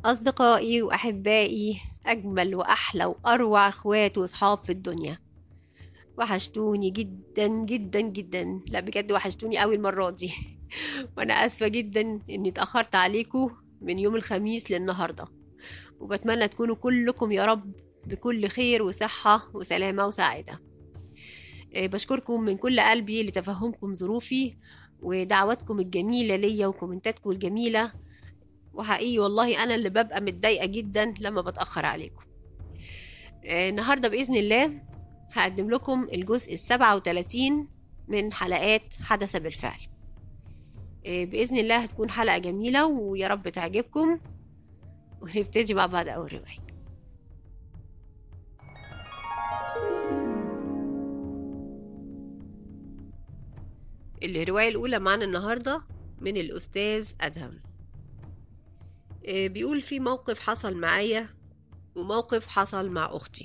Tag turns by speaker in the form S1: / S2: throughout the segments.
S1: أصدقائي وأحبائي أجمل وأحلى وأروع إخوات وأصحاب في الدنيا وحشتوني جدا جدا جدا لا بجد وحشتوني قوي المرة دي وأنا آسفة جدا إني اتأخرت عليكم من يوم الخميس للنهاردة وبتمنى تكونوا كلكم يا رب بكل خير وصحة وسلامة وسعادة إيه، بشكركم من كل قلبي لتفهمكم ظروفي ودعواتكم الجميلة ليا وكومنتاتكم الجميلة وحقيقي والله أنا اللي ببقى متضايقة جدا لما بتأخر عليكم آه، النهاردة بإذن الله هقدم لكم الجزء السبعة وتلاتين من حلقات حدث بالفعل آه، بإذن الله هتكون حلقة جميلة ويا رب تعجبكم ونبتدي مع بعض أول رواية الرواية الأولى معانا النهاردة من الأستاذ أدهم آه، بيقول في موقف حصل معايا وموقف حصل مع أختي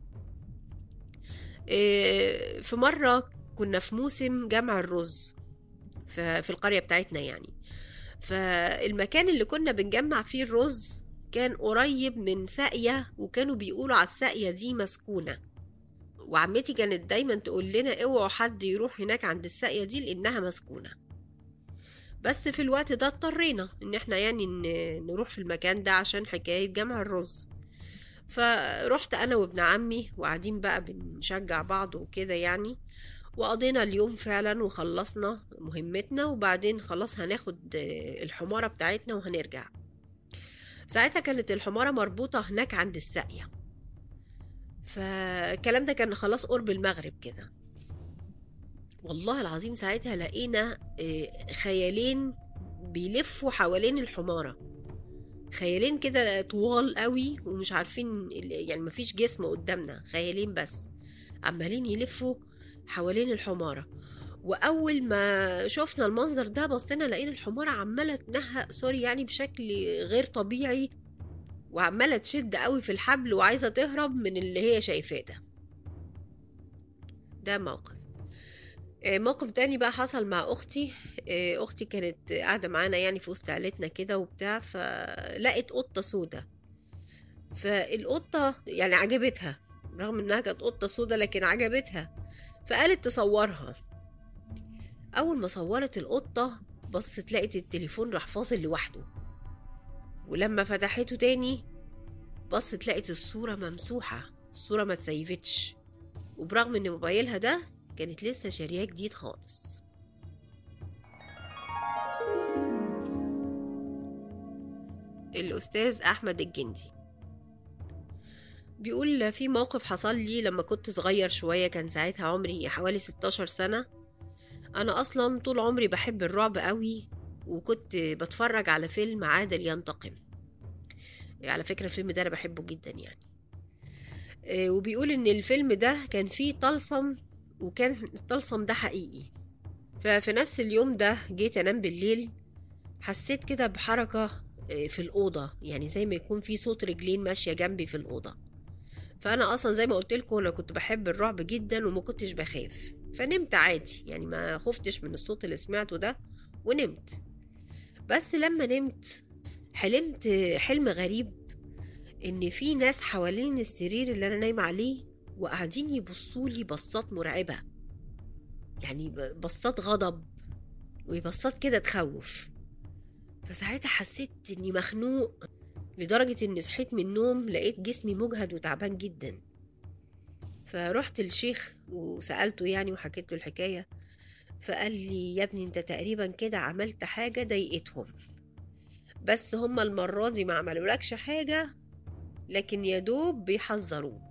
S1: آه، في مرة كنا في موسم جمع الرز ف- في القرية بتاعتنا يعني فالمكان اللي كنا بنجمع فيه الرز كان قريب من ساقية وكانوا بيقولوا على الساقية دي مسكونة وعمتي كانت دايما تقول لنا اوعوا حد يروح هناك عند الساقية دي لأنها مسكونة بس في الوقت ده اضطرينا ان احنا يعني ن- نروح في المكان ده عشان حكاية جمع الرز فرحت انا وابن عمي وقاعدين بقى بنشجع بعض وكده يعني وقضينا اليوم فعلا وخلصنا مهمتنا وبعدين خلاص هناخد آه، الحمارة بتاعتنا وهنرجع ساعتها كانت الحمارة مربوطة هناك عند الساقية فالكلام ده كان خلاص قرب المغرب كده والله العظيم ساعتها لقينا آه، خيالين بيلفوا حوالين الحمارة خيالين كده طوال قوي ومش عارفين ال- يعني مفيش جسم قدامنا خيالين بس عمالين يلفوا حوالين الحمارة وأول ما شفنا المنظر ده بصينا لقينا الحمارة عمالة تنهق سوري يعني بشكل غير طبيعي وعمالة تشد قوي في الحبل وعايزة تهرب من اللي هي شايفاه ده ده موقف آه، موقف تاني بقى حصل مع اختي آه، اختي كانت قاعده معانا يعني في وسط عيلتنا كده وبتاع فلقت قطه سودا فالقطه يعني عجبتها رغم انها كانت قطه سودا لكن عجبتها فقالت تصورها اول ما صورت القطه بصت لقت التليفون راح فاصل لوحده ولما فتحته تاني بصت لقت الصوره ممسوحه الصوره ما اتسيفتش وبرغم ان موبايلها ده كانت لسه شارياه جديد خالص الأستاذ أحمد الجندي بيقول في موقف حصل لي لما كنت صغير شوية كان ساعتها عمري حوالي 16 سنة أنا أصلا طول عمري بحب الرعب قوي وكنت بتفرج على فيلم عادل ينتقم على فكرة الفيلم ده أنا بحبه جدا يعني آه، وبيقول إن الفيلم ده كان فيه طلسم وكان الطلسم ده حقيقي ففي نفس اليوم ده جيت انام بالليل حسيت كده بحركة آه، في الأوضة يعني زي ما يكون في صوت رجلين ماشية جنبي في الأوضة فأنا أصلا زي ما قلت لكم أنا كنت بحب الرعب جدا وما كنتش بخاف فنمت عادي يعني ما خفتش من الصوت اللي سمعته ده ونمت بس لما نمت حلمت حلم غريب إن في ناس حوالين السرير اللي أنا نايمة عليه وقاعدين يبصولي بصات مرعبة يعني ب- بصات غضب وبصات كده تخوف فساعتها حسيت اني مخنوق لدرجة اني صحيت من النوم لقيت جسمي مجهد وتعبان جدا فرحت للشيخ وسألته يعني وحكيت له الحكاية فقال لي يا ابني انت تقريبا كده عملت حاجة ضايقتهم بس هما المرة دي ما عملولكش حاجة لكن يا دوب بيحذروك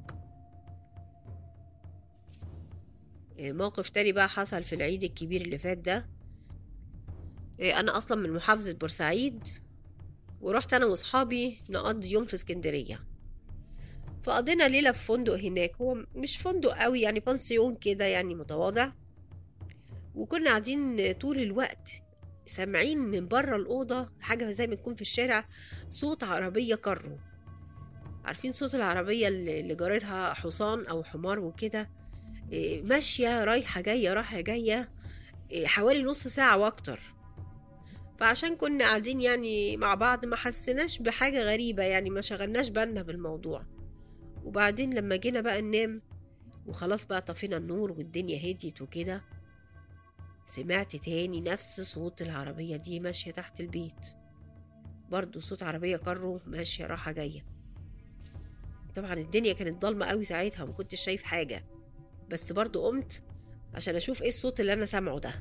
S1: موقف تاني بقى حصل في العيد الكبير اللي فات ده إيه، انا اصلا من محافظة بورسعيد ورحت انا واصحابي نقضي يوم في اسكندرية فقضينا ليلة في فندق هناك هو مش فندق قوي يعني بنسيون كده يعني متواضع وكنا قاعدين طول الوقت سامعين من بره الأوضة حاجة زي ما تكون في الشارع صوت عربية كرو عارفين صوت العربية اللي اللي جاررها حصان أو حمار وكده إيه، ماشية رايحة جاية رايحة جاية إيه، حوالي نص ساعة وأكتر فعشان كنا قاعدين يعني مع بعض ما حسناش بحاجة غريبة يعني ما شغلناش بالنا بالموضوع وبعدين لما جينا بقى ننام وخلاص بقى طفينا النور والدنيا هديت وكده سمعت تاني نفس صوت العربية دي ماشية تحت البيت برضو صوت عربية كارو ماشية راحة جاية طبعا الدنيا كانت ضلمة قوي ساعتها ما كنتش شايف حاجة بس برضو قمت عشان أشوف إيه الصوت اللي أنا سامعه ده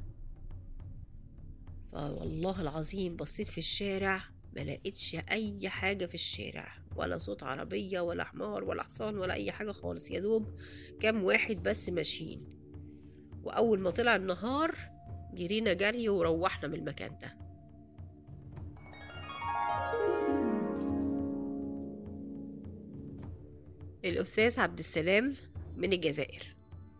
S1: فوالله العظيم بصيت في الشارع ما لقيتش أي حاجة في الشارع ولا صوت عربية ولا حمار ولا حصان ولا أي حاجة خالص يا دوب كام واحد بس ماشيين وأول ما طلع النهار جرينا جري وروحنا من المكان ده الأستاذ عبد السلام من الجزائر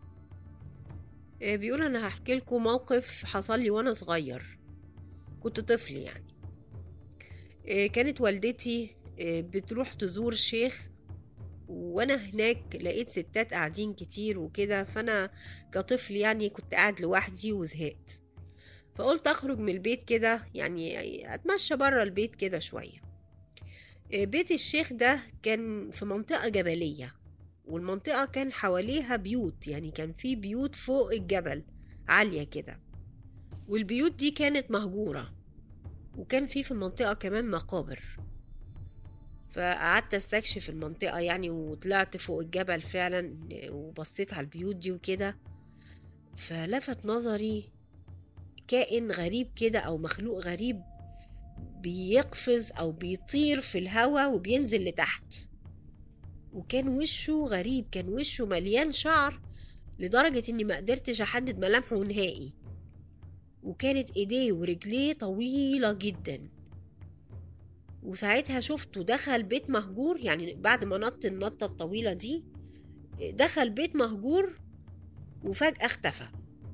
S1: آه، بيقول أنا هحكي لكم موقف حصل لي وأنا صغير كنت طفل يعني آه، كانت والدتي آه، بتروح تزور شيخ وانا هناك لقيت ستات قاعدين كتير وكده فانا كطفل يعني كنت قاعد لوحدي وزهقت فقلت اخرج من البيت كده يعني اتمشى بره البيت كده شويه بيت الشيخ ده كان في منطقه جبليه والمنطقه كان حواليها بيوت يعني كان في بيوت فوق الجبل عاليه كده والبيوت دي كانت مهجوره وكان في في المنطقه كمان مقابر فقعدت استكشف المنطقة يعني وطلعت فوق الجبل فعلا وبصيت على البيوت دي وكده فلفت نظري كائن غريب كده أو مخلوق غريب بيقفز أو بيطير في الهواء وبينزل لتحت وكان وشه غريب كان وشه مليان شعر لدرجة إني ما قدرتش أحدد ملامحه نهائي وكانت إيديه ورجليه طويلة جداً وساعتها شفته دخل بيت مهجور يعني بعد ما نط النطة الطويلة دي دخل بيت مهجور وفجأة اختفى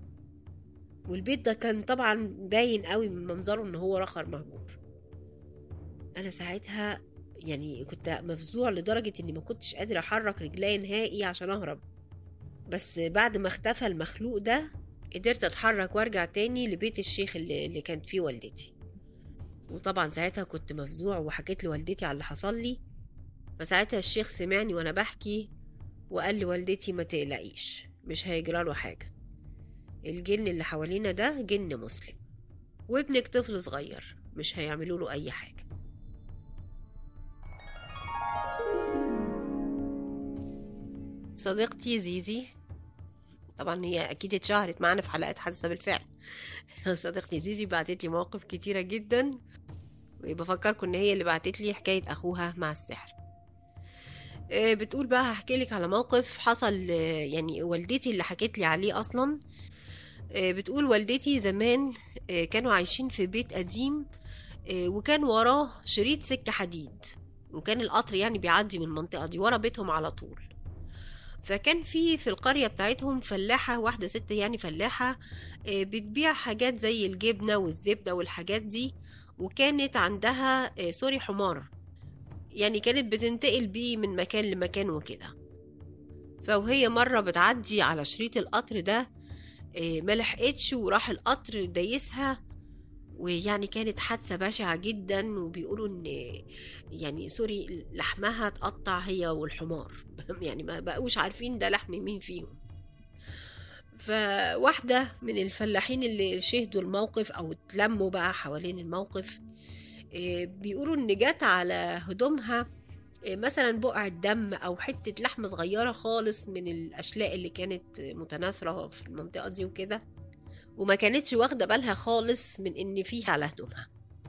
S1: والبيت ده كان طبعا باين قوي من منظره ان هو رخر مهجور انا ساعتها يعني كنت مفزوع لدرجة اني ما كنتش قادرة احرك رجلي نهائي عشان اهرب بس بعد ما اختفى المخلوق ده قدرت اتحرك وارجع تاني لبيت الشيخ اللي, اللي كانت فيه والدتي وطبعا ساعتها كنت مفزوع وحكيت لوالدتي على اللي حصل لي فساعتها الشيخ سمعني وانا بحكي وقال لوالدتي ما تقلقيش مش هيجرى له حاجة الجن اللي حوالينا ده جن مسلم وابنك طفل صغير مش هيعملوا له اي حاجة صديقتي زيزي طبعا هي اكيد اتشهرت معانا في حلقات حادثة بالفعل صديقتي زيزي بعتت لي مواقف كتيرة جدا وبفكركم ان هي اللي بعتت لي حكاية اخوها مع السحر آه، بتقول بقى هحكي لك على موقف حصل آه، يعني والدتي اللي حكت لي عليه اصلا آه، بتقول والدتي زمان كانوا عايشين في بيت قديم وكان وراه شريط سكة حديد وكان القطر يعني بيعدي من المنطقة دي ورا بيتهم على طول فكان في في القرية بتاعتهم فلاحة واحدة ست يعني فلاحة بتبيع حاجات زي الجبنة والزبدة والحاجات دي وكانت عندها سوري حمار يعني كانت بتنتقل بيه من مكان لمكان وكده فوهي مرة بتعدي على شريط القطر ده ما لحقتش وراح القطر دايسها ويعني كانت حادثة بشعة جدا وبيقولوا ان يعني سوري لحمها اتقطع هي والحمار يعني ما بقوش عارفين ده لحم مين فيهم فواحدة من الفلاحين اللي شهدوا الموقف أو اتلموا بقى حوالين الموقف آه، بيقولوا إن جت على هدومها آه، مثلا بقع دم أو حتة لحم صغيرة خالص من الأشلاء اللي كانت متناثرة في المنطقة دي وكده وما كانتش واخدة بالها خالص من إن فيها على هدومها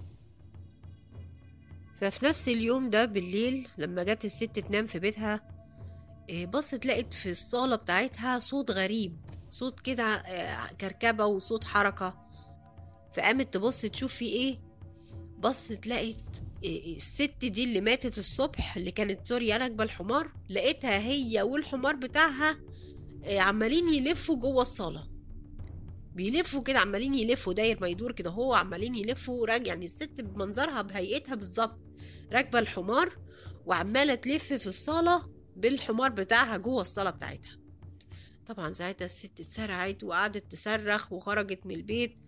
S1: ففي نفس اليوم ده بالليل لما جت الست تنام في بيتها آه، بصت لقت في الصالة بتاعتها صوت غريب صوت كده آه، كركبة وصوت حركة فقامت تبص تشوف في ايه بصت لقيت آه، الست دي اللي ماتت الصبح اللي كانت سوريا راكبة الحمار لقيتها هي والحمار بتاعها آه، عمالين يلفوا جوه الصالة بيلفوا كده عمالين يلفوا داير ما يدور كده هو عمالين يلفوا راجع يعني الست بمنظرها بهيئتها بالظبط راكبة الحمار وعمالة تلف في الصالة بالحمار بتاعها جوه الصالة بتاعتها طبعا ساعتها الست اتسرعت وقعدت تصرخ وخرجت من البيت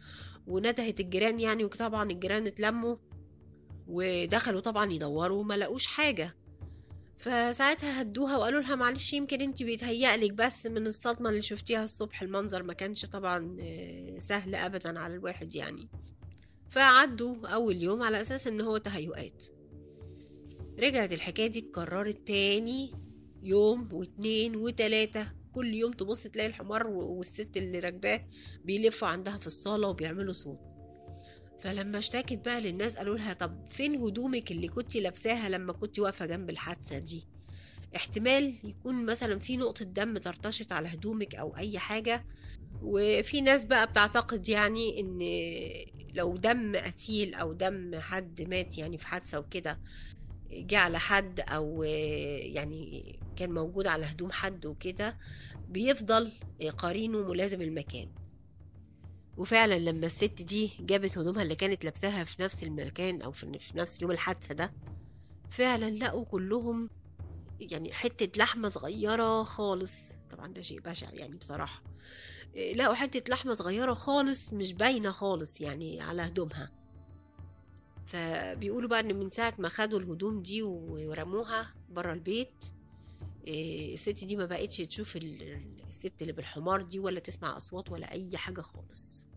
S1: وندهت الجيران يعني وطبعا الجيران اتلموا ودخلوا طبعا يدوروا ما لقوش حاجة فساعتها هدوها وقالوا لها معلش يمكن انت بيتهيألك بس من الصدمة اللي شفتيها الصبح المنظر ما كانش طبعا آه، سهل ابدا على الواحد يعني فعدوا اول يوم على اساس ان هو تهيؤات رجعت الحكاية دي اتكررت تاني يوم واتنين وتلاتة كل يوم تبص تلاقي الحمار والست اللي راكباه بيلفوا عندها في الصالة وبيعملوا صوت فلما اشتكت بقى للناس قالوا لها طب فين هدومك اللي كنت لابساها لما كنت واقفة جنب الحادثة دي احتمال يكون مثلا في نقطة دم طرطشت على هدومك أو أي حاجة وفي ناس بقى بتعتقد يعني إن لو دم قتيل أو دم حد مات يعني في حادثة وكده جه على حد أو يعني كان موجود على هدوم حد وكده بيفضل قرينه ملازم المكان وفعلا لما الست دي جابت هدومها اللي كانت لابساها في نفس المكان او في نفس يوم الحادثه ده فعلا لقوا كلهم يعني حته لحمه صغيره خالص طبعا ده شيء بشع يعني بصراحه لقوا حته لحمه صغيره خالص مش باينه خالص يعني على هدومها فبيقولوا بقى ان من ساعه ما خدوا الهدوم دي ورموها بره البيت الست دي ما بقتش تشوف الست اللي بالحمار دي ولا تسمع اصوات ولا اي حاجه خالص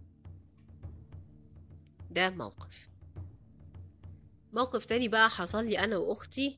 S1: ده موقف موقف تاني بقى حصل لي انا واختي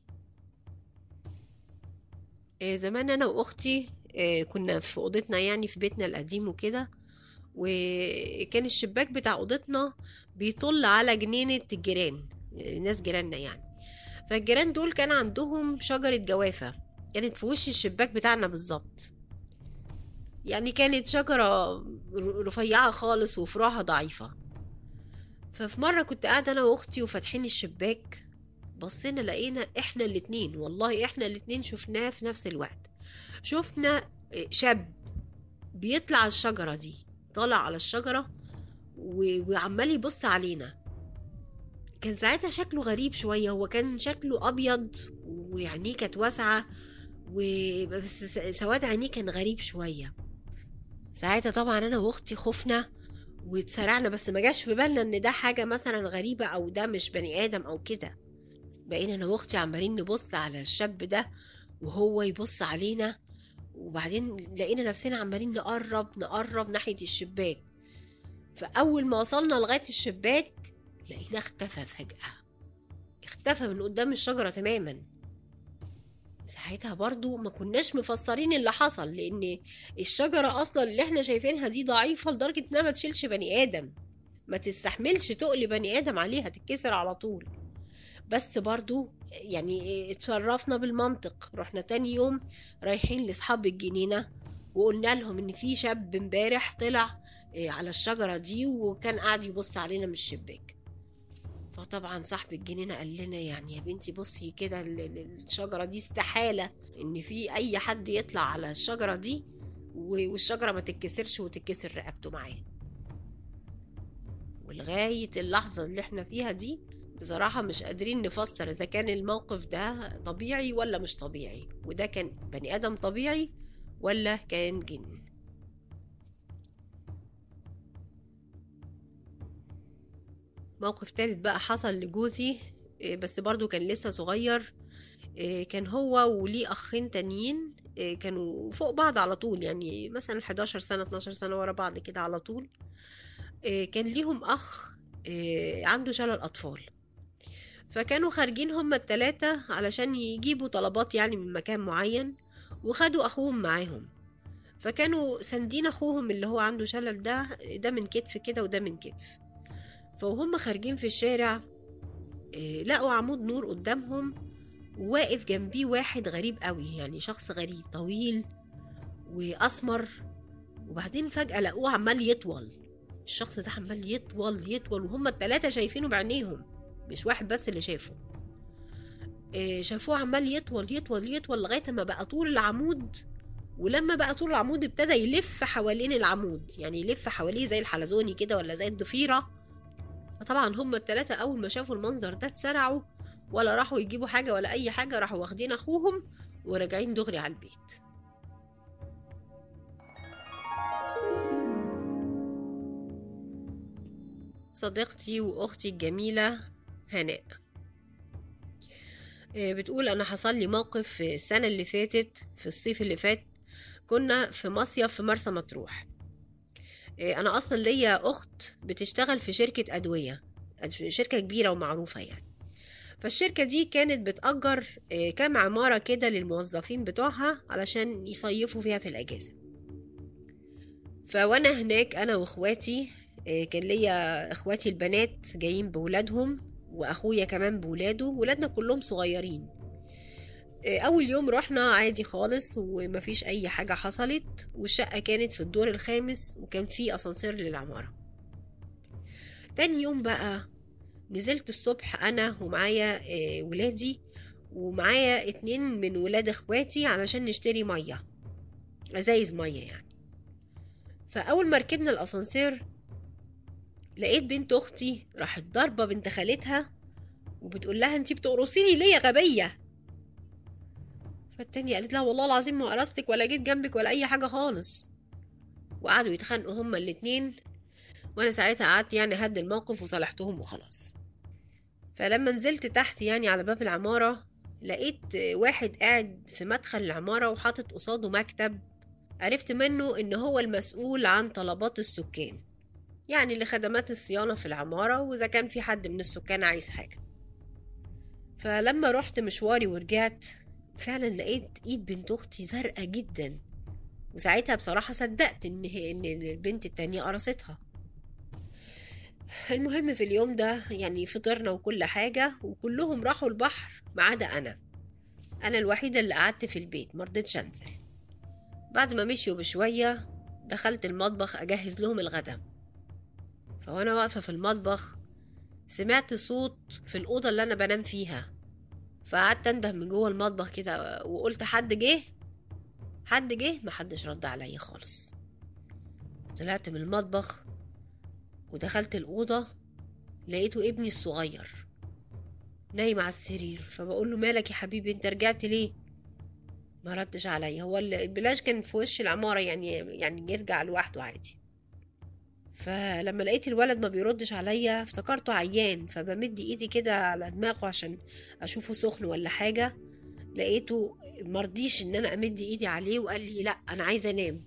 S1: زمان انا واختي كنا في اوضتنا يعني في بيتنا القديم وكده وكان الشباك بتاع اوضتنا بيطل على جنينه الجيران ناس جيراننا يعني فالجيران دول كان عندهم شجره جوافه كانت في وش الشباك بتاعنا بالظبط يعني كانت شجرة رفيعة خالص وفروعها ضعيفة ففي مرة كنت قاعدة أنا وأختي وفاتحين الشباك بصينا لقينا إحنا الاتنين والله إحنا الاتنين شفناه في نفس الوقت شفنا شاب بيطلع الشجرة دي طالع على الشجرة وعمال يبص علينا كان ساعتها شكله غريب شوية هو كان شكله أبيض وعينيه كانت واسعة وبس سواد عينيه كان غريب شوية ساعتها طبعا أنا وأختي خفنا واتسرعنا بس ما جاش في بالنا إن ده حاجة مثلا غريبة أو ده مش بني آدم أو كده بقينا أنا وأختي عمالين نبص على الشاب ده وهو يبص علينا وبعدين لقينا نفسنا عمالين نقرب نقرب ناحية الشباك فأول ما وصلنا لغاية الشباك لقيناه اختفى فجأة اختفى من قدام الشجرة تماما ساعتها برضو ما كناش مفسرين اللي حصل لان الشجرة اصلا اللي احنا شايفينها دي ضعيفة لدرجة انها ما تشيلش بني ادم ما تستحملش تقل بني ادم عليها تتكسر على طول بس برضو يعني اتصرفنا بالمنطق رحنا تاني يوم رايحين لاصحاب الجنينة وقلنا لهم ان في شاب امبارح طلع على الشجرة دي وكان قاعد يبص علينا من الشباك فطبعا صاحب الجنينة قال لنا يعني يا بنتي بصي كده الشجرة دي استحالة ان في اي حد يطلع على الشجرة دي والشجرة ما تتكسرش وتتكسر رقبته معاه ولغاية اللحظة اللي احنا فيها دي بصراحة مش قادرين نفسر إذا كان الموقف ده طبيعي ولا مش طبيعي وده كان بني آدم طبيعي ولا كان جن موقف تالت بقى حصل لجوزي بس برضو كان لسه صغير كان هو وليه أخين تانيين كانوا فوق بعض على طول يعني مثلا 11 سنة 12 سنة ورا بعض كده على طول كان ليهم أخ عنده شلل أطفال فكانوا خارجين هما التلاتة علشان يجيبوا طلبات يعني من مكان معين وخدوا أخوهم معاهم فكانوا ساندين أخوهم اللي هو عنده شلل ده ده من كتف كده وده من كتف فوهم خارجين في الشارع لقوا عمود نور قدامهم واقف جنبيه واحد غريب قوي يعني شخص غريب طويل وأسمر وبعدين فجأة لقوه عمال يطول الشخص ده عمال يطول يطول وهم التلاتة شايفينه بعينيهم مش واحد بس اللي شافه شافوه عمال يطول يطول يطول لغاية ما بقى طول العمود ولما بقى طول العمود ابتدى يلف حوالين العمود يعني يلف حواليه زي الحلزوني كده ولا زي الضفيرة فطبعا هم التلاتة أول ما شافوا المنظر ده اتسرعوا ولا راحوا يجيبوا حاجة ولا أي حاجة راحوا واخدين أخوهم وراجعين دغري على البيت صديقتي وأختي الجميلة هناء آه، بتقول أنا حصل لي موقف السنة اللي فاتت في الصيف اللي فات كنا في مصيف في مرسى مطروح آه، أنا أصلا ليا أخت بتشتغل في شركة أدوية شركة كبيرة ومعروفة يعني فالشركة دي كانت بتأجر آه، كام عمارة كده للموظفين بتوعها علشان يصيفوا فيها في الأجازة فوانا هناك انا واخواتي آه، كان ليا اخواتي البنات جايين بولادهم واخويا كمان بولاده ولادنا كلهم صغيرين آه، اول يوم رحنا عادي خالص ومفيش اي حاجة حصلت والشقة كانت في الدور الخامس وكان في اسانسير للعمارة تاني يوم بقى نزلت الصبح انا ومعايا آه، ولادي ومعايا اتنين من ولاد اخواتي علشان نشتري مية ازايز مية يعني فاول ما ركبنا الاسانسير لقيت بنت اختي راحت ضاربه بنت خالتها وبتقول لها انتي بتقرصيني ليه يا غبيه فالتانية قالت لها والله العظيم ما قرصتك ولا جيت جنبك ولا اي حاجه خالص وقعدوا يتخانقوا هما الاتنين وانا ساعتها قعدت يعني هد الموقف وصالحتهم وخلاص فلما نزلت تحت يعني على باب العمارة لقيت واحد قاعد في مدخل العمارة وحاطط قصاده مكتب عرفت منه إن هو المسؤول عن طلبات السكان يعني لخدمات الصيانة في العمارة وإذا كان في حد من السكان عايز حاجة فلما رحت مشواري ورجعت فعلا لقيت ايد بنت اختي زرقاء جدا وساعتها بصراحة صدقت ان هي ان البنت التانية قرصتها المهم في اليوم ده يعني فطرنا وكل حاجة وكلهم راحوا البحر ما عدا أنا أنا الوحيدة اللي قعدت في البيت مرضتش أنزل بعد ما مشيوا بشوية دخلت المطبخ أجهز لهم الغدا فوأنا واقفة في المطبخ سمعت صوت في الأوضة اللي أنا بنام فيها فقعدت أنده من جوه المطبخ كده وقلت حد جه حد جه محدش رد عليا خالص طلعت من المطبخ ودخلت الأوضة لقيته ابني الصغير نايم على السرير فبقول له مالك يا حبيبي انت رجعت ليه ما ردش عليا هو البلاش كان في وش العمارة يعني يعني يرجع لوحده عادي فلما لقيت الولد ما بيردش عليا افتكرته عيان فبمد ايدي كده على دماغه عشان اشوفه سخن ولا حاجة لقيته مرضيش ان انا امد ايدي عليه وقال لي لا انا عايزه انام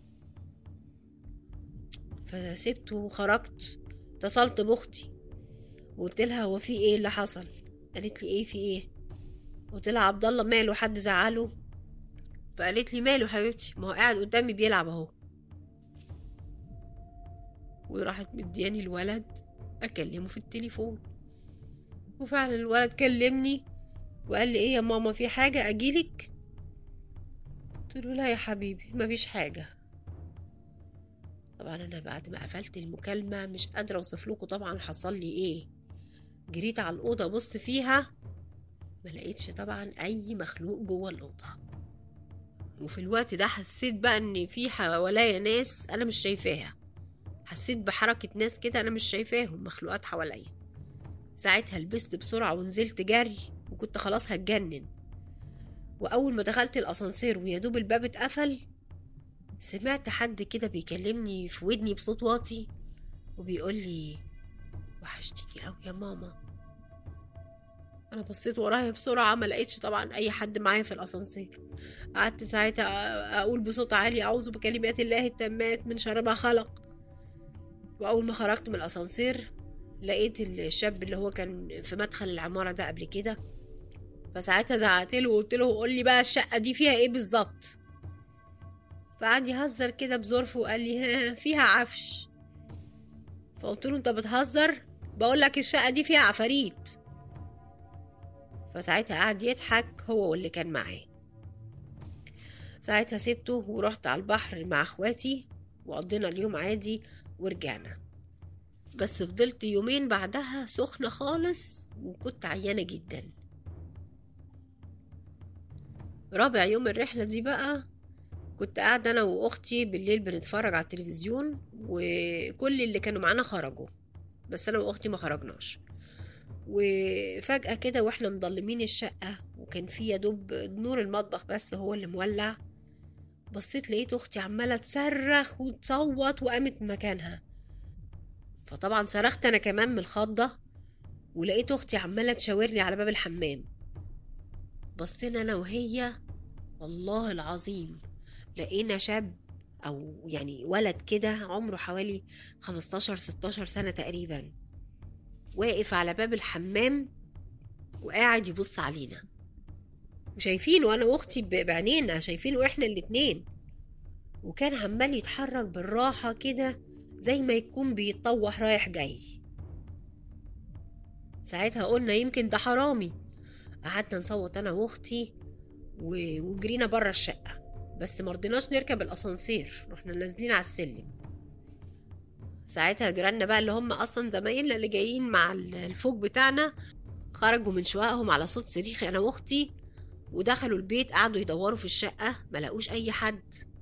S1: فسبته وخرجت اتصلت باختي وقلت لها هو في ايه اللي حصل قالت لي ايه في ايه قلت لها عبد الله ماله حد زعله فقالت لي ماله حبيبتي ما هو قاعد قدامي بيلعب اهو وراحت مدياني الولد اكلمه في التليفون وفعلا الولد كلمني وقال لي ايه يا ماما في حاجه اجيلك قلت له لا يا حبيبي مفيش حاجه طبعا انا بعد ما قفلت المكالمه مش قادره اوصف لكم طبعا حصل لي ايه جريت على الاوضه ابص فيها ما لقيتش طبعا اي مخلوق جوه الاوضه وفي الوقت ده حسيت بقى ان في حواليا ناس انا مش شايفاها حسيت بحركه ناس كده انا مش شايفاهم مخلوقات حواليا ساعتها لبست بسرعه ونزلت جري وكنت خلاص هتجنن واول ما دخلت الاسانسير ويا الباب اتقفل سمعت حد كده بيكلمني في ودني بصوت واطي وبيقول لي وحشتيني قوي يا ماما انا بصيت ورايا بسرعه ما لقيتش طبعا اي حد معايا في الاسانسير قعدت ساعتها اقول بصوت عالي اعوذ بكلمات الله التامات من شر ما خلق واول ما خرجت من الاسانسير لقيت الشاب اللي هو كان في مدخل العماره ده قبل كده فساعتها زعقت له وقلت له قول لي بقى الشقه دي فيها ايه بالظبط فقعد يهزر كده بظرفه وقال لي فيها عفش فقلت له انت بتهزر بقول لك الشقه دي فيها عفاريت فساعتها قعد يضحك هو واللي كان معاه ساعتها سبته ورحت على البحر مع اخواتي وقضينا اليوم عادي ورجعنا بس فضلت يومين بعدها سخنة خالص وكنت عيانة جدا رابع يوم الرحلة دي بقى كنت قاعدة أنا وأختي بالليل بنتفرج على التلفزيون وكل اللي كانوا معانا خرجوا بس أنا وأختي ما خرجناش وفجأة كده واحنا مضلمين الشقة وكان في يا دوب نور المطبخ بس هو اللي مولع بصيت لقيت أختي عمالة تصرخ وتصوت وقامت من مكانها فطبعا صرخت انا كمان من الخضة ولقيت اختي عمالة تشاورني على باب الحمام بصينا انا وهي والله العظيم لقينا شاب او يعني ولد كده عمره حوالي 15 16 سنة تقريبا واقف على باب الحمام وقاعد يبص علينا وشايفينه انا واختي ب- بعينينا شايفينه احنا الاتنين وكان عمال يتحرك بالراحة كده زي ما يكون بيتطوح رايح جاي ساعتها قلنا يمكن ده حرامي قعدنا نصوت انا واختي و- وجرينا بره الشقة بس مرضناش نركب الاسانسير رحنا نازلين على السلم ساعتها جيراننا بقى اللي هم اصلا زمايلنا اللي جايين مع ال- الفوق بتاعنا خرجوا من شققهم على صوت صريخي انا واختي ودخلوا البيت قعدوا يدوروا في الشقة ما لقوش اي حد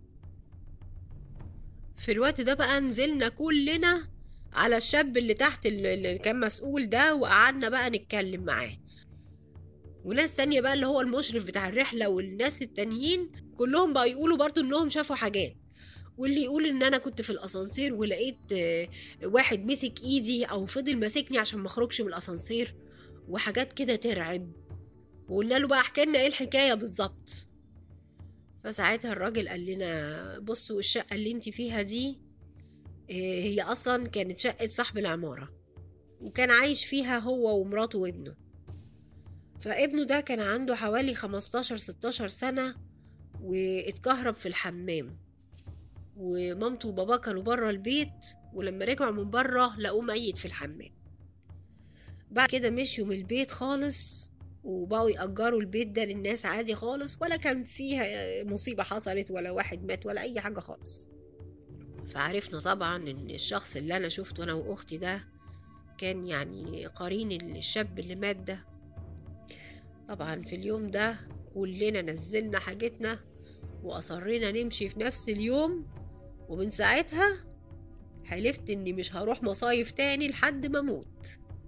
S1: في الوقت ده بقى نزلنا كلنا على الشاب اللي تحت اللي اللي كان مسؤول ده وقعدنا بقى نتكلم معاه وناس تانية بقى اللي هو المشرف بتاع الرحلة والناس التانيين كلهم بقى يقولوا برضو انهم شافوا حاجات واللي يقول ان انا كنت في الاسانسير ولقيت آه، واحد مسك ايدي او فضل ماسكني عشان ما اخرجش من الاسانسير وحاجات كده ترعب وقلنا له بقى احكي لنا ايه الحكايه بالظبط فساعتها الراجل قال لنا بصوا الشقه اللي انت فيها دي آه، هي اصلا كانت شقه صاحب العماره وكان عايش فيها هو ومراته وابنه فابنه ده كان عنده حوالي 15 16 سنة واتكهرب في الحمام ومامته وباباه كانوا بره البيت ولما رجعوا من بره لقوه ميت في الحمام بعد كده مشيوا من البيت خالص وبقوا يأجروا البيت ده للناس عادي خالص ولا كان فيها مصيبة حصلت ولا واحد مات ولا أي حاجة خالص فعرفنا طبعا إن الشخص اللي أنا شفته أنا وأختي ده كان يعني قرين الشاب اللي مات ده طبعا في اليوم ده كلنا نزلنا حاجتنا وأصرينا نمشي في نفس اليوم ومن ساعتها حلفت إني مش هروح مصايف تاني لحد ما أموت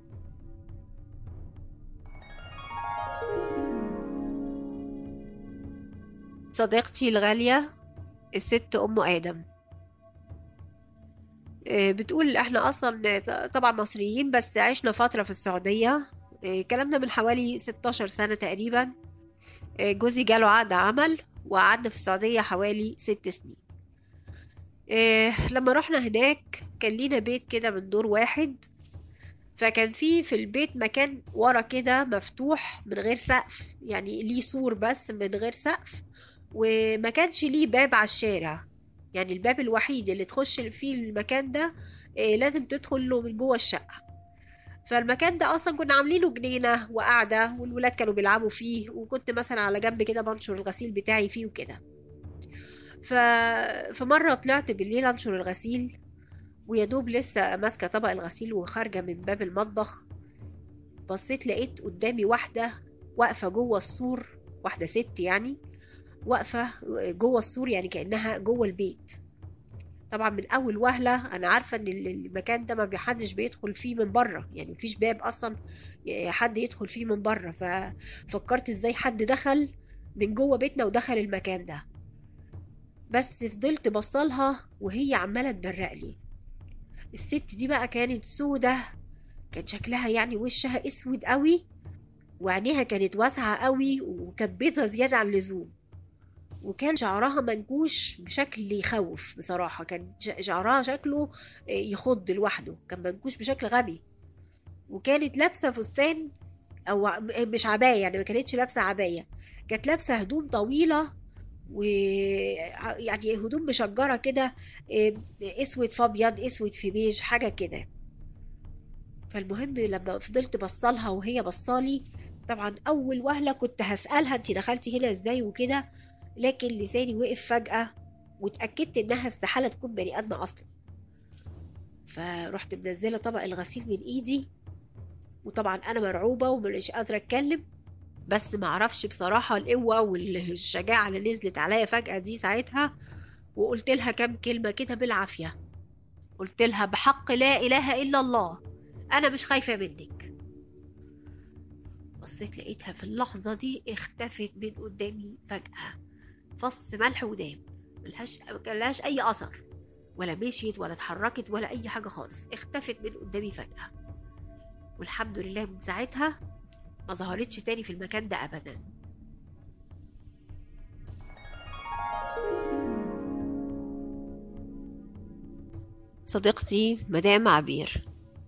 S1: صديقتي الغالية الست أم آدم آه، بتقول احنا اصلا طبعا مصريين بس عشنا فترة في السعودية آه، كلامنا من حوالي 16 سنة تقريبا آه، جوزي جاله عقد عمل وقعدنا في السعودية حوالي ست سنين آه، لما رحنا هناك كان لينا بيت كده من دور واحد فكان في في البيت مكان ورا كده مفتوح من غير سقف يعني ليه سور بس من غير سقف وما كانش ليه باب على الشارع يعني الباب الوحيد اللي تخش فيه المكان ده آه، لازم تدخل له من جوه الشقة فالمكان ده اصلا كنا عاملينه جنينة وقاعدة والولاد كانوا بيلعبوا فيه وكنت مثلا على جنب كده بنشر الغسيل بتاعي فيه وكده ف... فمرة طلعت بالليل انشر الغسيل ويا دوب لسه ماسكة طبق الغسيل وخارجة من باب المطبخ بصيت لقيت قدامي واحدة واقفة جوه السور واحدة ست يعني واقفة جوه السور يعني كأنها جوه البيت طبعا من أول وهلة أنا عارفة إن ال- المكان ده ما بيحدش بيدخل فيه من بره يعني مفيش باب أصلا حد يدخل فيه من بره ففكرت إزاي حد دخل من جوه بيتنا ودخل المكان ده بس فضلت بصلها وهي عمالة تبرق لي الست دي بقى كانت سودة كان شكلها يعني وشها اسود قوي وعينيها كانت واسعة قوي وكانت بيضة زيادة عن اللزوم وكان شعرها منكوش بشكل يخوف بصراحة كان ش- شعرها شكله يخض لوحده كان منكوش بشكل غبي وكانت لابسة فستان أو ع- مش عباية يعني ما كانتش لابسة عباية كانت لابسة هدوم طويلة و يعني هدوم مشجرة كده إيه، اسود في ابيض اسود في بيج حاجة كده فالمهم لما فضلت بصلها وهي بصالي طبعا اول وهلة كنت هسألها انت دخلتي هنا ازاي وكده لكن لساني وقف فجأة واتأكدت انها استحالة تكون بني ادمة اصلا فرحت منزلة طبق الغسيل من ايدي وطبعا انا مرعوبة ومش قادرة اتكلم بس معرفش بصراحة القوة والشجاعة اللي نزلت عليا فجأة دي ساعتها وقلت لها كام كلمة كده بالعافية قلت لها بحق لا إله إلا الله أنا مش خايفة منك بصيت لقيتها في اللحظة دي اختفت من قدامي فجأة فص ملح وداب ملهاش ملهاش أي أثر ولا مشيت ولا اتحركت ولا اي حاجه خالص اختفت من قدامي فجاه والحمد لله من ساعتها ما ظهرتش تاني في المكان ده ابدا صديقتي مدام عبير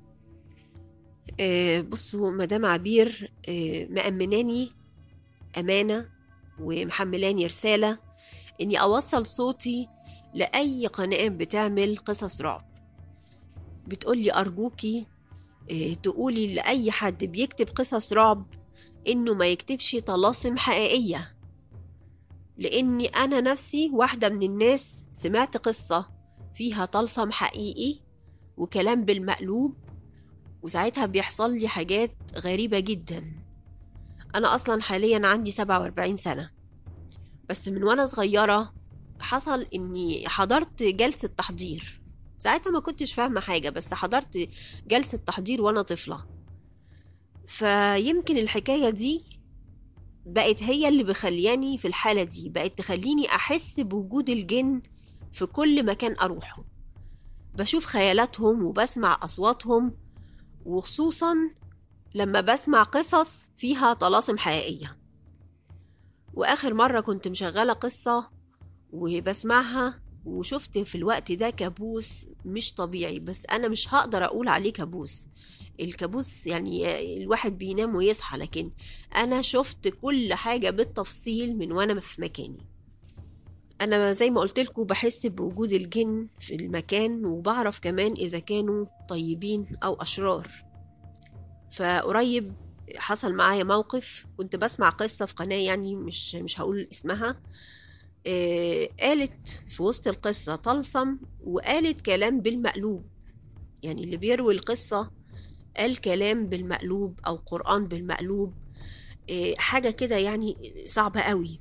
S1: آه، بصوا مدام عبير آه، مأمناني أمانة ومحملاني رسالة إني أوصل صوتي لأي قناة بتعمل قصص رعب بتقولي أرجوكي آه، تقولي لأي حد بيكتب قصص رعب إنه ما يكتبش طلاسم حقيقية لأني أنا نفسي واحدة من الناس سمعت قصة فيها طلسم حقيقي وكلام بالمقلوب وساعتها بيحصل لي حاجات غريبة جدا أنا أصلا حاليا عندي 47 سنة بس من وأنا صغيرة حصل إني حضرت جلسة تحضير ساعتها ما كنتش فاهمة حاجة بس حضرت جلسة تحضير وأنا طفلة فيمكن الحكاية دي بقت هي اللي بخلياني في الحالة دي بقت تخليني أحس بوجود الجن في كل مكان أروحه بشوف خيالاتهم وبسمع أصواتهم وخصوصا لما بسمع قصص فيها طلاسم حقيقية وآخر مرة كنت مشغلة قصة وبسمعها وشفت في الوقت ده كابوس مش طبيعي بس أنا مش هقدر أقول عليه كابوس الكابوس يعني الواحد بينام ويصحى لكن أنا شفت كل حاجة بالتفصيل من وأنا في مكاني أنا زي ما قلت لكم بحس بوجود الجن في المكان وبعرف كمان إذا كانوا طيبين أو أشرار فقريب حصل معايا موقف كنت بسمع قصة في قناة يعني مش مش هقول اسمها آه قالت في وسط القصة طلسم وقالت كلام بالمقلوب يعني اللي بيروي القصة قال كلام بالمقلوب أو قرآن بالمقلوب آه حاجة كده يعني صعبة قوي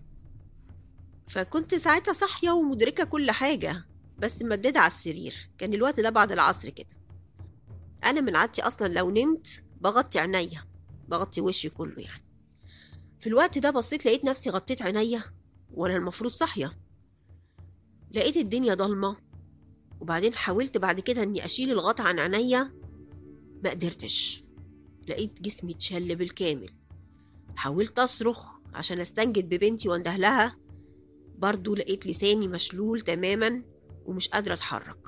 S1: فكنت ساعتها صاحية ومدركة كل حاجة بس مددة على السرير كان الوقت ده بعد العصر كده أنا من عادتي أصلا لو نمت بغطي عينيا بغطي وشي كله يعني في الوقت ده بصيت لقيت نفسي غطيت عينيا وأنا المفروض صاحية لقيت الدنيا ضلمة وبعدين حاولت بعد كده إني أشيل الغطا عن عينيا ما قدرتش لقيت جسمي اتشل بالكامل حاولت أصرخ عشان أستنجد ببنتي وانده لها برضو لقيت لساني مشلول تماما ومش قادرة أتحرك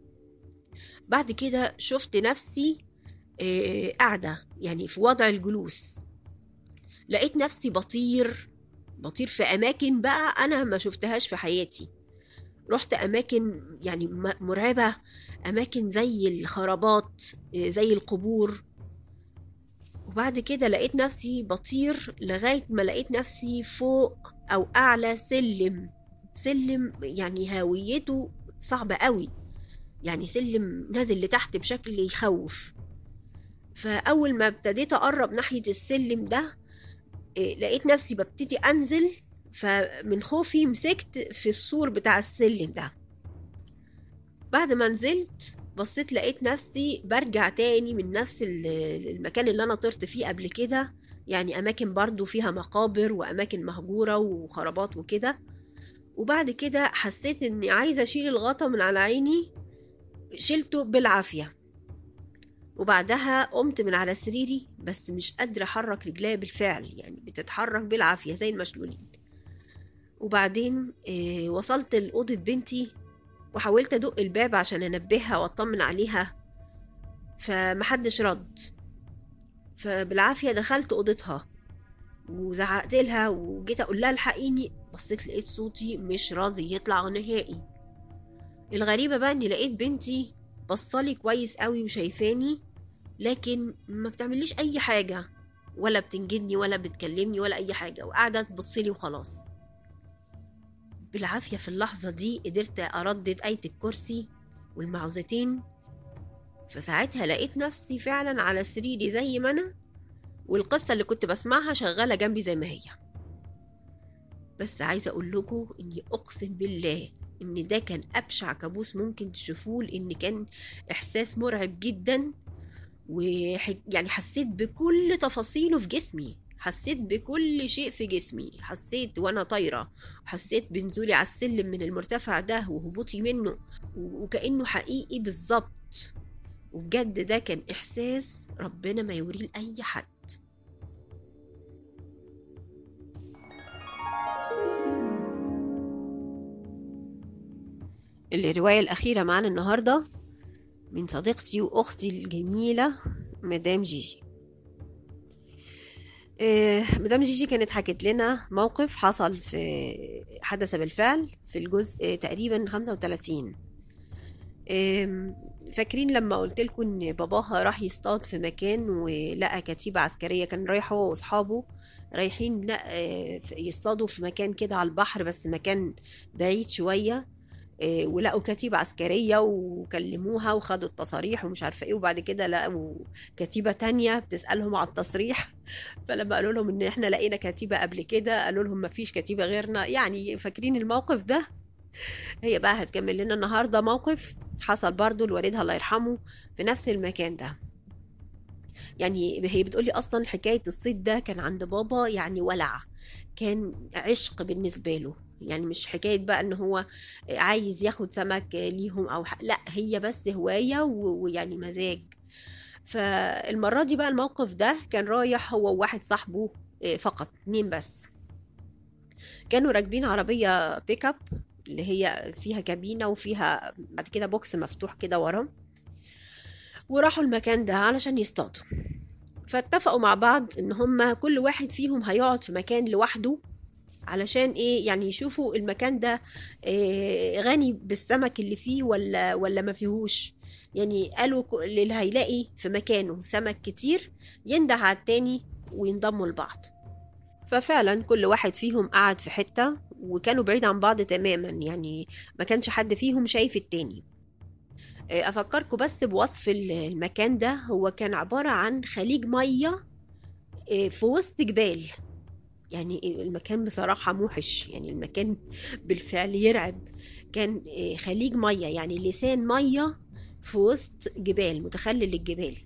S1: بعد كده شفت نفسي آه، قاعدة يعني في وضع الجلوس لقيت نفسي بطير بطير في أماكن بقى أنا ما شفتهاش في حياتي رحت أماكن يعني م- مرعبة أماكن زي الخرابات آه، زي القبور وبعد كده لقيت نفسي بطير لغاية ما لقيت نفسي فوق أو أعلى سلم سلم يعني هاويته صعبة قوي يعني سلم نازل لتحت بشكل يخوف فأول ما ابتديت أقرب ناحية السلم ده إيه، لقيت نفسي ببتدي أنزل فمن خوفي مسكت في السور بتاع السلم ده بعد ما نزلت بصيت لقيت نفسي برجع تاني من نفس ال- المكان اللي أنا طرت فيه قبل كده يعني أماكن برضو فيها مقابر وأماكن مهجورة وخرابات وكده وبعد كده حسيت إني عايزة أشيل الغطا من على عيني شلته بالعافية وبعدها قمت من على سريري بس مش قادرة أحرك رجليا بالفعل يعني بتتحرك بالعافية زي المشلولين وبعدين آه، وصلت لأوضة بنتي وحاولت أدق الباب عشان أنبهها وأطمن عليها فمحدش رد فبالعافية دخلت أوضتها وزعقت لها وجيت أقول لها الحقيني بصيت لقيت صوتي مش راضي يطلع نهائي الغريبة بقى إني لقيت بنتي بصلي كويس قوي وشايفاني لكن ما بتعمليش أي حاجة ولا بتنجدني ولا بتكلمني ولا أي حاجة وقاعدة تبصلي وخلاص بالعافية في اللحظة دي قدرت أردد آية الكرسي والمعوذتين فساعتها لقيت نفسي فعلا على سريري زي ما أنا والقصة اللي كنت بسمعها شغالة جنبي زي ما هي بس عايزة أقول لكم إني أقسم بالله إن ده كان أبشع كابوس ممكن تشوفوه لأن كان إحساس مرعب جدا ويعني حسيت بكل تفاصيله في جسمي حسيت بكل شيء في جسمي حسيت وانا طايرة حسيت بنزولي على السلم من المرتفع ده وهبوطي منه وكأنه حقيقي بالظبط وبجد ده كان إحساس ربنا ما يوريه لأي حد الرواية الأخيرة معانا النهاردة من صديقتي وأختي الجميلة مدام جيجي آه، مدام جيجي كانت حكت لنا موقف حصل في حدث بالفعل في الجزء تقريبا 35 فاكرين لما قلت لكم ان باباها راح يصطاد في مكان ولقى كتيبة عسكرية كان رايح هو واصحابه رايحين لا آه، يصطادوا في مكان كده على البحر بس مكان بعيد شوية آه، ولقوا كتيبة عسكرية وكلموها وخدوا التصاريح ومش عارفة ايه وبعد كده لقوا كتيبة تانية بتسألهم على التصريح فلما قالوا لهم ان احنا لقينا كتيبة قبل كده قالوا لهم مفيش كتيبة غيرنا يعني فاكرين الموقف ده هي بقى هتكمل لنا النهاردة موقف حصل برضو لوالدها الله يرحمه في نفس المكان ده يعني هي بتقولي اصلا حكاية الصيد ده كان عند بابا يعني ولع كان عشق بالنسبة له يعني مش حكاية بقى ان هو عايز ياخد سمك ليهم او ح... لا هي بس هواية و... ويعني مزاج فالمرة دي بقى الموقف ده كان رايح هو وواحد صاحبه فقط اتنين بس كانوا راكبين عربية بيك اب اللي هي فيها كابينة وفيها بعد كده بوكس مفتوح كده ورا وراحوا المكان ده علشان يصطادوا فاتفقوا مع بعض ان هما كل واحد فيهم هيقعد في مكان لوحده علشان ايه يعني يشوفوا المكان ده إيه غني بالسمك اللي فيه ولا ولا ما فيهوش يعني قالوا اللي هيلاقي في مكانه سمك كتير ينده على التاني وينضموا لبعض ففعلا كل واحد فيهم قعد في حتة وكانوا بعيد عن بعض تماما يعني ما كانش حد فيهم شايف التاني أفكركم بس بوصف المكان ده هو كان عبارة عن خليج مية في وسط جبال يعني المكان بصراحة موحش يعني المكان بالفعل يرعب كان خليج مية يعني لسان مية في وسط جبال متخلل الجبال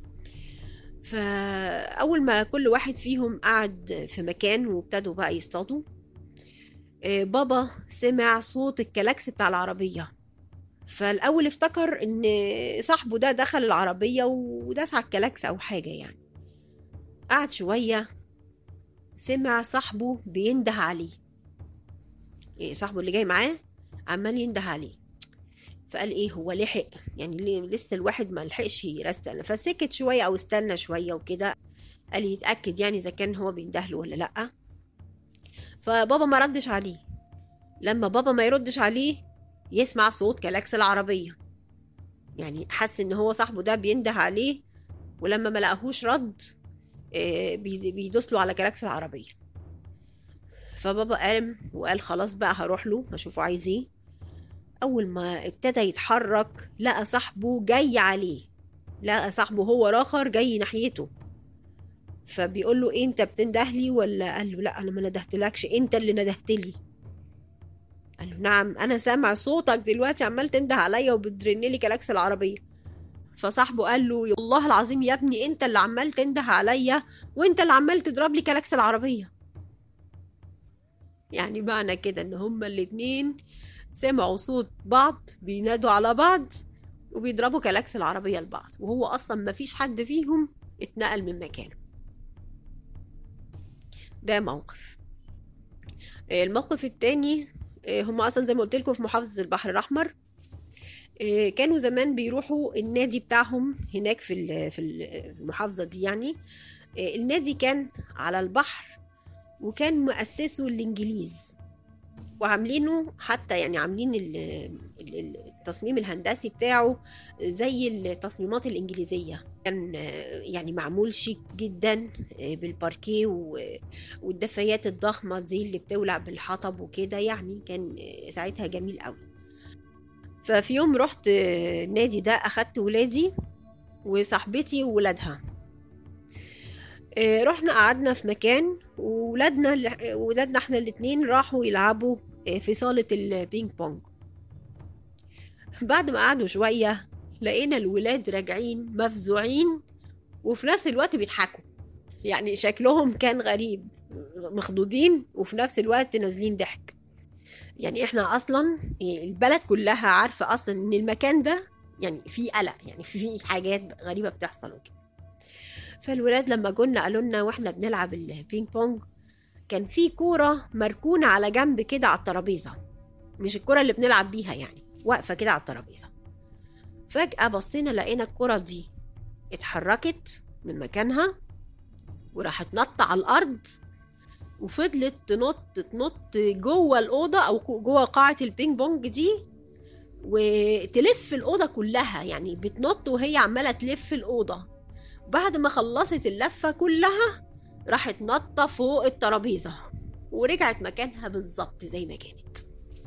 S1: فأول ما كل واحد فيهم قعد في مكان وابتدوا بقى يصطادوا بابا سمع صوت الكلاكس بتاع العربية فالأول افتكر إن صاحبه ده دخل العربية وداس على الكلاكس أو حاجة يعني قعد شوية سمع صاحبه بينده عليه إيه صاحبه اللي جاي معاه عمال ينده عليه فقال ايه هو لحق يعني ليه لسه الواحد ما لحقش يرستق فسكت شويه او استنى شويه وكده قال يتاكد يعني اذا كان هو بيندهله ولا لا فبابا ما ردش عليه لما بابا ما يردش عليه يسمع صوت كلاكس العربيه يعني حس ان هو صاحبه ده بينده عليه ولما ما لقاهوش رد بيدوس له على كلاكس العربيه فبابا قام وقال خلاص بقى هروح له هشوفه عايز ايه اول ما ابتدى يتحرك لقى صاحبه جاي عليه لقى صاحبه هو راخر جاي ناحيته فبيقول له إيه انت بتندهلي ولا قال له لا انا ما ندهتلكش انت اللي ندهتلي قال له نعم انا سامع صوتك دلوقتي عمال تنده عليا وبترنلي كلاكس العربيه فصاحبه قال له والله العظيم يا ابني انت اللي عمال تنده عليا وانت اللي عمال تضرب لي كلاكس العربيه يعني معنى كده ان هما الاتنين سمعوا صوت بعض بينادوا على بعض وبيضربوا كلاكس العربية لبعض وهو أصلا مفيش حد فيهم اتنقل من مكانه ده موقف الموقف التاني هم أصلا زي ما قلت لكم في محافظة البحر الأحمر كانوا زمان بيروحوا النادي بتاعهم هناك في في المحافظة دي يعني النادي كان على البحر وكان مؤسسه الإنجليز وعاملينه حتى يعني عاملين التصميم الهندسي بتاعه زي التصميمات الإنجليزية كان يعني معمول شيك جدا بالباركيه والدفايات الضخمة زي اللي بتولع بالحطب وكده يعني كان ساعتها جميل قوي ففي يوم رحت النادي ده أخدت ولادي وصاحبتي وولادها رحنا قعدنا في مكان وولادنا ولادنا احنا الاتنين راحوا يلعبوا في صالة البينج بونج بعد ما قعدوا شوية لقينا الولاد راجعين مفزوعين وفي نفس الوقت بيضحكوا يعني شكلهم كان غريب مخضوضين وفي نفس الوقت نازلين ضحك يعني احنا اصلا البلد كلها عارفه اصلا ان المكان ده يعني فيه قلق يعني فيه حاجات غريبه بتحصل وكده فالولاد لما جولنا قالوا لنا واحنا بنلعب البينج بونج كان في كوره مركونه على جنب كده على الترابيزه مش الكوره اللي بنلعب بيها يعني واقفه كده على الترابيزه فجاه بصينا لقينا الكوره دي اتحركت من مكانها وراحت نط على الارض وفضلت تنط تنط جوه الاوضه او جوه قاعه البينج بونج دي وتلف الاوضه كلها يعني بتنط وهي عماله تلف الاوضه بعد ما خلصت اللفه كلها راحت نطه فوق الترابيزه ورجعت مكانها بالظبط زي ما كانت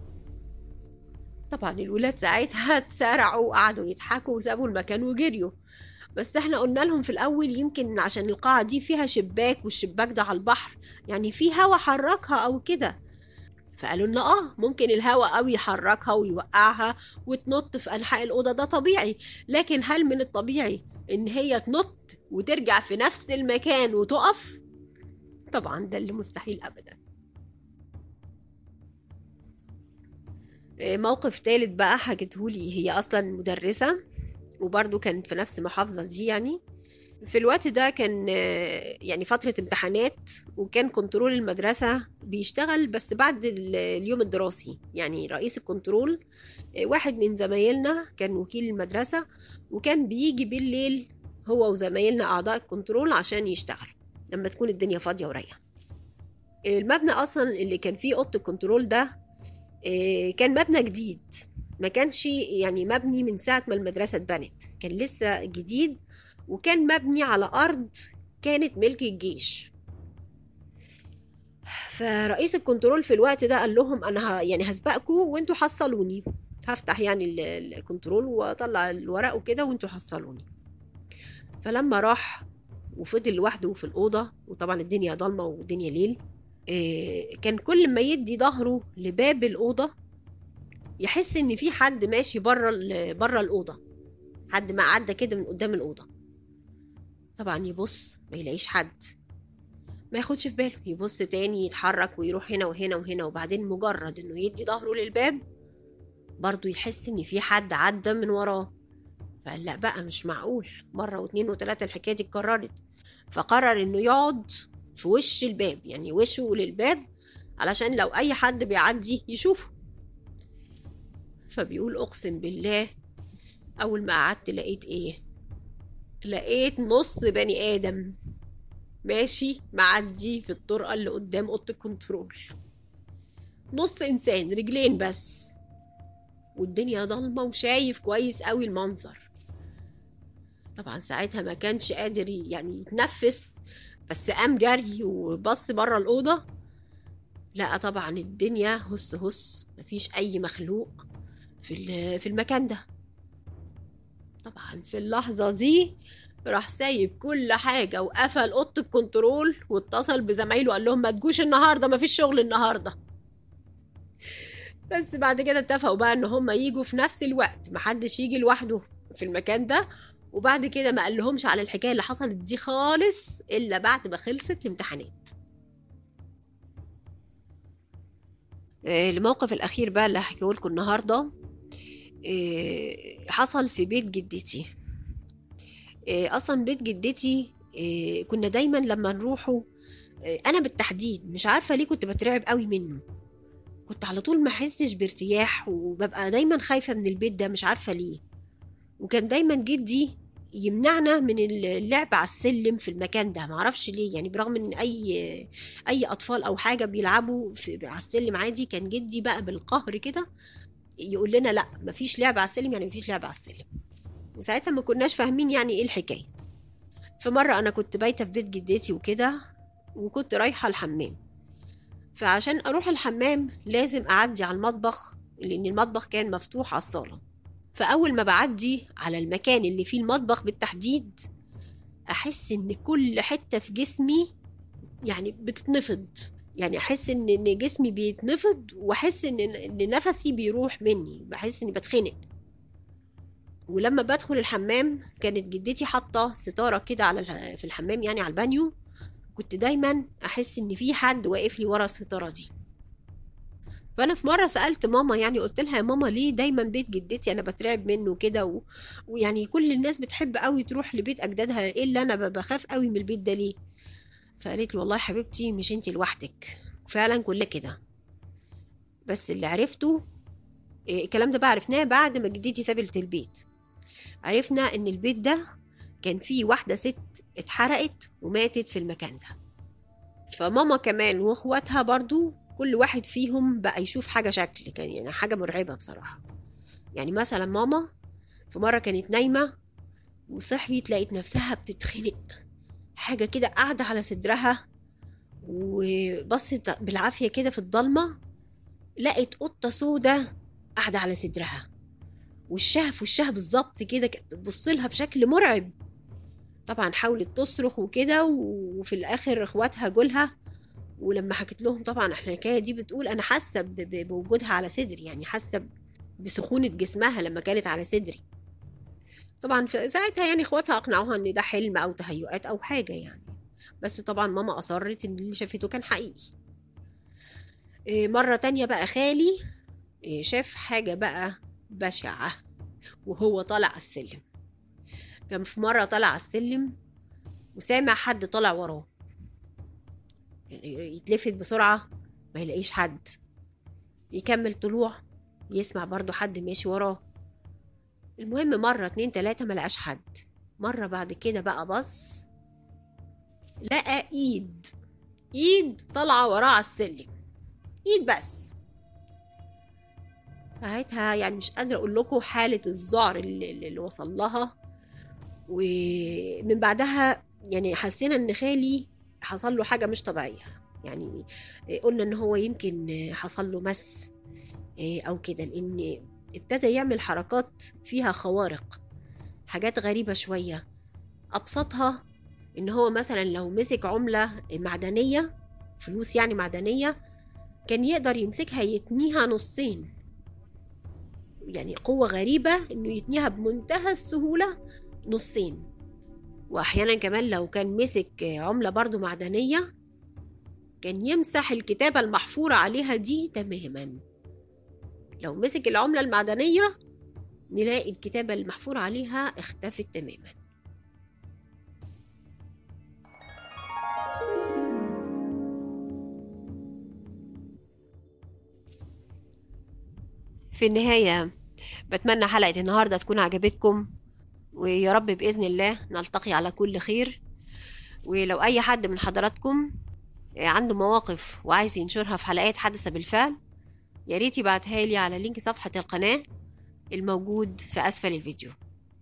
S1: طبعا الولاد ساعتها اتسارعوا وقعدوا يضحكوا وسابوا المكان وجريوا بس احنا قلنا لهم في الاول يمكن عشان القاعه دي فيها شباك والشباك ده على البحر يعني في هوا حركها او كده فقالوا لنا اه ممكن الهوا قوي يحركها ويوقعها وتنط في انحاء الاوضه ده طبيعي لكن هل من الطبيعي ان هي تنط وترجع في نفس المكان وتقف طبعا ده اللي مستحيل ابدا موقف تالت بقى حكيتهولي هي اصلا مدرسه وبرضه كانت في نفس محافظة دي يعني في الوقت ده كان يعني فترة امتحانات وكان كنترول المدرسة بيشتغل بس بعد اليوم الدراسي يعني رئيس الكنترول واحد من زمايلنا كان وكيل المدرسة وكان بيجي بالليل هو وزمايلنا أعضاء الكنترول عشان يشتغل لما تكون الدنيا فاضية ورايقة المبنى أصلا اللي كان فيه أوضة الكنترول ده كان مبنى جديد ما كانش يعني مبني من ساعة ما المدرسة اتبنت كان لسه جديد وكان مبني على أرض كانت ملك الجيش فرئيس الكنترول في الوقت ده قال لهم أنا يعني هسبقكم وانتوا حصلوني هفتح يعني الكنترول واطلع الورق وكده وانتوا حصلوني فلما راح وفضل لوحده في الأوضة وطبعا الدنيا ضلمة والدنيا ليل كان كل ما يدي ظهره لباب الأوضة يحس ان في حد ماشي بره بره الاوضه حد ما عدى كده من قدام الاوضه طبعا يبص ما يلاقيش حد ما ياخدش في باله يبص تاني يتحرك ويروح هنا وهنا وهنا وبعدين مجرد انه يدي ظهره للباب برضه يحس ان في حد عدى من وراه فقال لا بقى مش معقول مرة واتنين وتلاتة الحكاية دي اتكررت فقرر انه يقعد في وش الباب يعني وشه للباب علشان لو اي حد بيعدي يشوفه فبيقول اقسم بالله اول ما قعدت لقيت ايه لقيت نص بني ادم ماشي معدي في الطرقه اللي قدام اوضه الكنترول نص انسان رجلين بس والدنيا ضلمه وشايف كويس قوي المنظر طبعا ساعتها ما كانش قادر يعني يتنفس بس قام جري وبص بره الاوضه لقى طبعا الدنيا هس هس مفيش اي مخلوق في في المكان ده طبعا في اللحظة دي راح سايب كل حاجة وقفل أوضة الكنترول واتصل بزمايله قال لهم ما تجوش النهاردة ما فيش شغل النهاردة بس بعد كده اتفقوا بقى ان هم يجوا في نفس الوقت محدش يجي لوحده في المكان ده وبعد كده ما قالهمش على الحكاية اللي حصلت دي خالص إلا بعد ما خلصت الامتحانات الموقف الأخير بقى اللي هحكيه لكم النهارده حصل في بيت جدتي اصلا بيت جدتي كنا دايما لما نروحه انا بالتحديد مش عارفه ليه كنت بترعب قوي منه كنت على طول ما احسش بارتياح وببقى دايما خايفه من البيت ده مش عارفه ليه وكان دايما جدي يمنعنا من اللعب على السلم في المكان ده معرفش ليه يعني برغم ان اي اي اطفال او حاجه بيلعبوا في على السلم عادي كان جدي بقى بالقهر كده يقول لنا لا مفيش لعب على السلم يعني مفيش لعب على السلم وساعتها ما كناش فاهمين يعني ايه الحكايه في مره انا كنت بايته في بيت جدتي وكده وكنت رايحه الحمام فعشان اروح الحمام لازم اعدي على المطبخ لان المطبخ كان مفتوح على الصاله فاول ما بعدي على المكان اللي فيه المطبخ بالتحديد احس ان كل حته في جسمي يعني بتتنفض يعني احس ان ان جسمي بيتنفض واحس ان ان نفسي بيروح مني بحس اني بتخنق ولما بدخل الحمام كانت جدتي حاطه ستاره كده على في الحمام يعني على البانيو كنت دايما احس ان في حد واقف لي ورا الستاره دي فانا في مره سالت ماما يعني قلت لها يا ماما ليه دايما بيت جدتي انا بترعب منه كده و... ويعني كل الناس بتحب قوي تروح لبيت اجدادها الا انا ب- بخاف قوي من البيت ده ليه فقالت لي والله يا حبيبتي مش انت لوحدك فعلا كلنا كده بس اللي عرفته إيه، الكلام ده بقى عرفناه بعد ما جدتي سابت البيت عرفنا ان البيت ده كان فيه واحده ست اتحرقت وماتت في المكان ده فماما كمان واخواتها برضو كل واحد فيهم بقى يشوف حاجه شكل كان يعني حاجه مرعبه بصراحه يعني مثلا ماما في مره كانت نايمه وصحيت لقيت نفسها بتتخنق حاجه كده قاعده على صدرها وبصت بالعافيه كده في الضلمه لقت قطه سودة قاعده على صدرها وشها في وشها بالظبط كده كانت بتبص لها بشكل مرعب طبعا حاولت تصرخ وكده وفي الاخر اخواتها جولها ولما حكيت لهم طبعا الحكايه دي بتقول انا حاسه ب- ب- بوجودها على صدري يعني حاسه بسخونه جسمها لما كانت على صدري طبعا في ساعتها يعني اخواتها اقنعوها ان ده حلم او تهيؤات او حاجه يعني بس طبعا ماما اصرت ان اللي شافته كان حقيقي إيه، مرة تانية بقى خالي إيه، شاف حاجة بقى بشعة وهو طالع على السلم كان في مرة طالع على السلم وسامع حد طالع وراه يتلفت بسرعة ما يلاقيش حد يكمل طلوع يسمع برضو حد ماشي وراه المهم مرة اتنين تلاتة ما لقاش حد مرة بعد كده بقى بص لقى ايد ايد طالعة وراه على السلم ايد بس ساعتها يعني مش قادرة اقول لكم حالة الذعر اللي, اللي وصل لها ومن بعدها يعني حسينا ان خالي حصل له حاجة مش طبيعية يعني قلنا ان هو يمكن حصل له مس او كده لان ابتدى يعمل حركات فيها خوارق حاجات غريبة شوية أبسطها إن هو مثلا لو مسك عملة معدنية فلوس يعني معدنية كان يقدر يمسكها يتنيها نصين يعني قوة غريبة إنه يتنيها بمنتهى السهولة نصين وأحيانا كمان لو كان مسك عملة برضو معدنية كان يمسح الكتابة المحفورة عليها دي تماما لو مسك العملة المعدنية نلاقي الكتابة المحفور عليها اختفت تماما في النهاية بتمنى حلقة النهاردة تكون عجبتكم ويا رب بإذن الله نلتقي على كل خير ولو أي حد من حضراتكم عنده مواقف وعايز ينشرها في حلقات حدث بالفعل يا ريت يبعتها لي على لينك صفحة القناة الموجود في أسفل الفيديو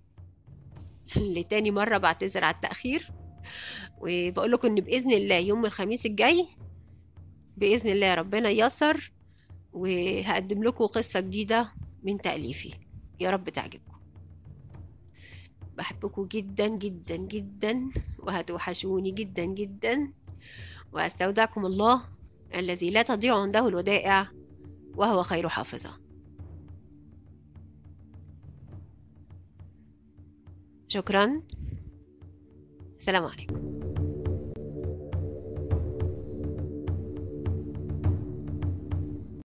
S1: لتاني مرة بعتذر على التأخير وبقول لكم إن بإذن الله يوم الخميس الجاي بإذن الله ربنا ييسر وهقدم لكم قصة جديدة من تأليفي يا رب تعجبكم بحبكم جدا جدا جدا وهتوحشوني جدا جدا وأستودعكم الله الذي لا تضيع عنده الودائع وهو خير حافظة شكرا السلام عليكم